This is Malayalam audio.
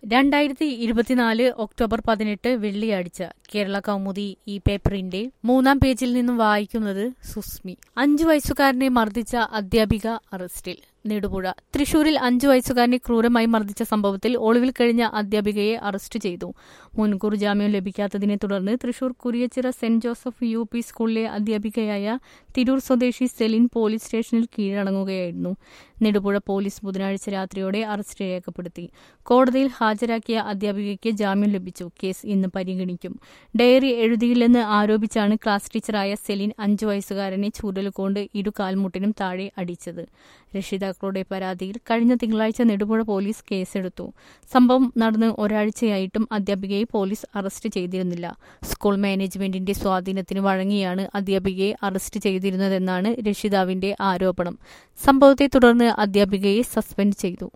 രണ്ടായിരത്തി ഇരുപത്തിനാല് ഒക്ടോബർ പതിനെട്ട് വെള്ളിയാഴ്ച കേരള കൗമുദി ഈ പേപ്പറിന്റെ മൂന്നാം പേജിൽ നിന്നും വായിക്കുന്നത് സുസ്മി അഞ്ചു വയസ്സുകാരനെ മർദ്ദിച്ച അധ്യാപിക അറസ്റ്റിൽ നെടുപുഴ തൃശൂരിൽ അഞ്ചു വയസ്സുകാരനെ ക്രൂരമായി മർദ്ദിച്ച സംഭവത്തിൽ ഒളിവിൽ കഴിഞ്ഞ അധ്യാപികയെ അറസ്റ്റ് ചെയ്തു മുൻകൂർ ജാമ്യം ലഭിക്കാത്തതിനെ തുടർന്ന് Thrissur Kuriachira saint Joseph U P സ്കൂളിലെ അധ്യാപികയായ തിരൂർ സ്വദേശി സെലിൻ പോലീസ് സ്റ്റേഷനിൽ കീഴടങ്ങുകയായിരുന്നു നെടുപുഴ പോലീസ് ബുധനാഴ്ച രാത്രിയോടെ അറസ്റ്റ് രേഖപ്പെടുത്തി കോടതിയിൽ ഹാജരാക്കിയ അധ്യാപികയ്ക്ക് ജാമ്യം ലഭിച്ചു കേസ് ഇന്ന് പരിഗണിക്കും ഡയറി എഴുതിയില്ലെന്ന് ആരോപിച്ചാണ് ക്ലാസ് ടീച്ചറായ സെലിൻ അഞ്ചു വയസ്സുകാരനെ ചൂരലുകൊണ്ട് ഇരു കാൽമുട്ടിനും താഴെ അടിച്ചത് രക്ഷിതാക്കളുടെ പരാതിയിൽ കഴിഞ്ഞ തിങ്കളാഴ്ച നെടുപുഴ പോലീസ് കേസെടുത്തു സംഭവം നടന്ന് ഒരാഴ്ചയായിട്ടും അധ്യാപികയെ പോലീസ് അറസ്റ്റ് ചെയ്തിരുന്നില്ല സ്കൂൾ മാനേജ്മെന്റിന്റെ സ്വാധീനത്തിന് വഴങ്ങിയാണ് അധ്യാപികയെ അറസ്റ്റ് ചെയ്തിരുന്നതെന്നാണ് രക്ഷിതാവിന്റെ ആരോപണം സംഭവത്തെ തുടർന്ന് അധ്യാപികയെ സസ്പെൻഡ് ചെയ്തു